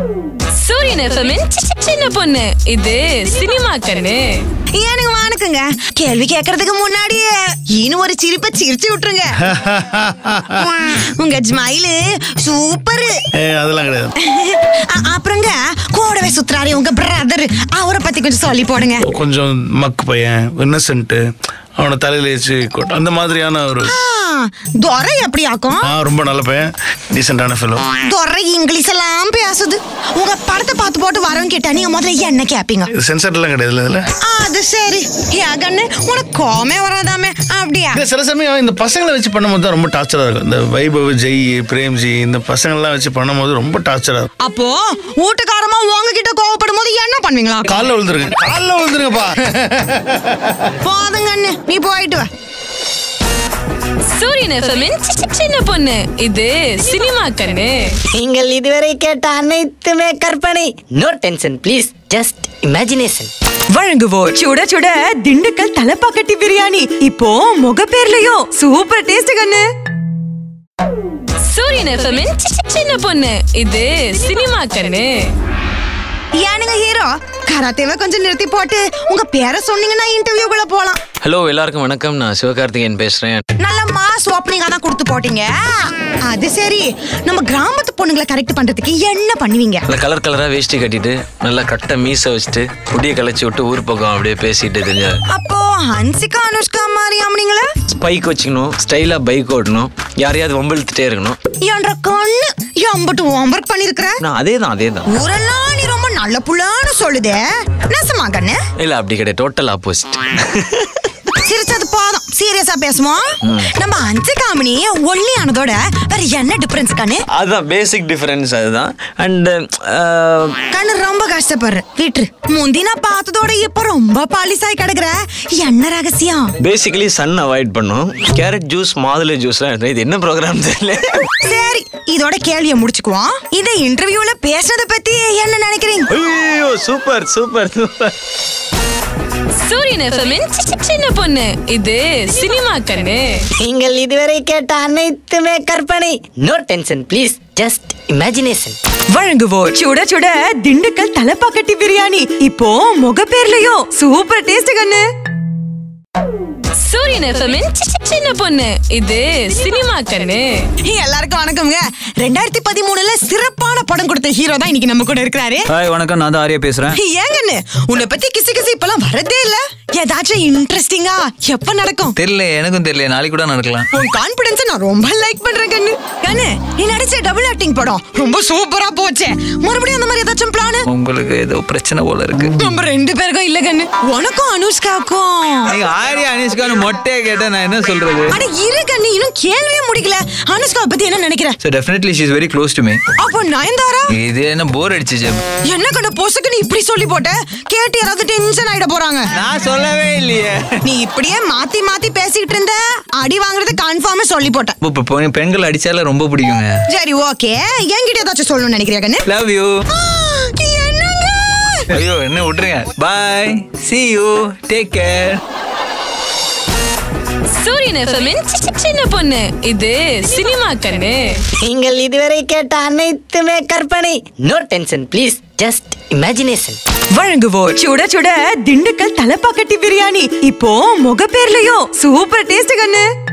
சூரியன் எஃப்எம்மின் சின்ன பொண்ணு இது சினிமா கண்ணு எனக்கு வணக்கங்க கேள்வி கேட்கறதுக்கு முன்னாடியே இன்னும் ஒரு சிரிப்பை சிரிச்சு விட்டுருங்க உங்க ஸ்மைலு சூப்பர் ஏ அதெல்லாம் கிடையாது அப்புறங்க கூடவே சுத்துறாரு உங்க பிரதர் அவரை பத்தி கொஞ்சம் சொல்லி போடுங்க கொஞ்சம் மக்கு பையன் இன்னசென்ட்டு அவனை தலையில வச்சு கொட்ட- அந்த மாதிரியான ஒரு ஆ, துரை எப்படி ஆக்கும் ஆ ரொம்ப நல்ல பையன் டீசெண்டான ஃபெலோ துரை இங்கிலீஷ் எல்லாம் பேசுது உங்க படத்தை பார்த்து போட்டு வரவங்க கேட்டா நீங்க முதல்ல என்ன கேப்பீங்க இது சென்சார்லாம் கிடையாது இதுல அது சரி ஏன் கண்ணு உனக்கு கோமே வராதாமே அப்படியா இந்த சில சமயம் இந்த பசங்களை வச்சு பண்ணும்போது தான் ரொம்ப டார்ச்சராக இருக்கும் இந்த வைபவ் ஜெய் பிரேம்ஜி இந்த பசங்கள்லாம் வச்சு பண்ணும்போது ரொம்ப டார்ச்சராக இருக்கும் அப்போ வீட்டுக்காரமா உங்ககிட்ட கோவப்படும் போது என்ன பண்ணுவீங்களா காலில் விழுந்துருங்க காலில் விழுந்துருங்கப்பா போதுங்க அண்ணு நீ போயிட்டு வா சூரியன் எஃப்எம்மின் சின்ன பொண்ணு இது சினிமா கண்ணு நீங்கள் இதுவரை கேட்ட அனைத்துமே கற்பனை no tension please just imagination வழங்குவோர் சுட சுட திண்டுக்கல் தலப்பாக்கட்டி பிரியாணி இப்போ முகப்பேர்லயும் சூப்பர் டேஸ்ட் கண்ணு சூரியன் எஃப்எம்மின் சின்ன பொண்ணு இது சினிமா கண்ணு ஏனுங்க ஹீரோ கராத்தேவை கொஞ்சம் நிறுத்தி போட்டு உங்க பேரை சொன்னீங்கன்னா இன்டர்வியூக்குள்ள போலாம் ஹலோ எல்லாருக்கும் வணக்கம் நான் சிவகார்த்திகேயன் பேசுறேன் நல்ல மாஸ் ஓப்பனிங்கா தான் கொடுத்து போட்டீங்க அது சரி நம்ம கிராமத்து பொண்ணுங்களை கரெக்ட் பண்றதுக்கு என்ன பண்ணுவீங்க நல்லா கலர் கலரா வேஷ்டி கட்டிட்டு நல்லா கட்டை மீசை வச்சுட்டு முடிய கலைச்சி விட்டு ஊர் பக்கம் அப்படியே பேசிட்டு தெரிஞ்ச அப்போ ஹன்சிகா அனுஷ்கா மாதிரி அப்படிங்களா பைக் வச்சுக்கணும் ஸ்டைலா பைக் ஓட்டணும் யாரையாவது வம்பிழுத்துட்டே இருக்கணும் என்ற கண்ணு எம்பட்டு ஹோம்ஒர்க் பண்ணிருக்கிற நான் அதே தான் அதே தான் ஊரெல்லாம் நீ ரொம்ப நல்ல புள்ளான்னு சொல்லுதே நெசமா கண்ணு இல்ல அப்படி கிடையாது டோட்டல் ஆப்போசிட் சிரிச்சது போதும் சீரியஸா பேசுவோம் நம்ம அன்சிகாமணி ஒல்லியானதோட வேற என்ன டிஃபரன்ஸ் கண்ணு அதுதான் பேசிக் டிஃபரன்ஸ் அதுதான் அண்ட் கண்ணு ரொம்ப கஷ்டப்படுற வீட்டு முந்தி நான் பார்த்ததோட இப்ப ரொம்ப பாலிசாய் கிடக்குற என்ன ரகசியம் பேசிக்கலி சன் அவாய்ட் பண்ணும் கேரட் ஜூஸ் மாதுளை ஜூஸ்லாம் எடுத்தேன். இது என்ன ப்ரோக்ராம் தெரியல சரி இதோட கேள்விய முடிச்சுக்குவோம் இந்த இன்டர்வியூல பேசுனத பத்தி என்ன நினைக்கிறீங்க ஐயோ சூப்பர் சூப்பர் சூப்பர் சூரியன் எஃப்எம்மின் சின்ன பொண்ணு இது சினிமா கண்ணு நீங்கள் இதுவரை கேட்ட அனைத்துமே கற்பனை no tension please just imagination வழங்குவோர் சுட சுட திண்டுக்கல் தலப்பாக்கட்டி பிரியாணி இப்போ முகப்பேர்லயும் சூப்பர் டேஸ்ட் கண்ணு சூரியன் எஃப்எம்மின் சின்ன பொண்ணு இது சினிமா கண்ணு எல்லாருக்கும் வணக்கம்ங்க ரெண்டாயிரத்தி பதிமூணுல சிறப்பான படம் கொடுத்த ஹீரோ தான் இன்னைக்கு நம்ம கூட இருக்கிறாரு ஹாய் வணக்கம் நான் தான் ஆர்யா பேசுறேன் ஏங்கன்னு உன்னை பத்தி கிசு கிசு இப்பெல்லாம் வரதே இல்ல ஏதாச்சும் இன்ட்ரெஸ்டிங்கா எப்ப நடக்கும் தெரியல எனக்கும் தெரியல நாளைக்கு கூட நடக்கலாம் உன் கான்பிடன்ஸ் நான் ரொம்ப லைக் பண்றேன் கண்ணு கண்ணு நீ நடிச்ச டபுள் ஆக்டிங் படம் ரொம்ப சூப்பரா போச்சே மறுபடியும் அந்த மாதிரி ஏதாச்சும் பிளான் உங்களுக்கு ஏதோ பிரச்சனை போல இருக்கு நம்ம ரெண்டு பேருக்கும் இல்ல கண்ணு உனக்கும் அனுஷ்காக்கும் நீங்க ஆர்யா அனிஷ்கான்னு மொட்டையா கேட்டா நான் என்ன சொல்றது அட இரு கண்ணு இன்னும் கேள்வியே முடிக்கல அனுஷ்காவை பத்தி என்ன நினைக்கிற so definitely she's very close to me அப்போ நயன்தாரா இது என்ன போர் அடிச்சிச்சு என்ன கண்ட பொசுக்கு நீ இப்படி சொல்லி போட்ட கேட்டு யாராவது டென்ஷன் ஆயிட போறாங்க நான் சொல்லவே இல்லையே நீ இப்படியே மாத்தி மாத்தி பேசிக்கிட்டு இருந்த அடி வாங்குறது கன்ஃபார்மா சொல்லி போட்டேன் இப்போ பொ- பெண்கள் அடிச்சால ரொம்ப பிடிக்குங்க சரி ஓகே என்கிட்ட ஏதாச்சும் சொல்லணும்னு நினைக்கிறியா கண்ணு லவ் யூ ஆ, என்னங்க ஐயோ என்ன விட்டுருங்க bye see you take care Suryan எஃப்எம்மின் சின்ன பொண்ணு இது சினிமா கண்ணு நீங்கள் இதுவரை கேட்ட அனைத்துமே கற்பனை no tension please just imagination வழங்குவோர் சுட சுட திண்டுக்கல் தலப்பாக்கட்டி பிரியாணி இப்போ முகப்பேர்லயும் சூப்பர் டேஸ்ட் கண்ணு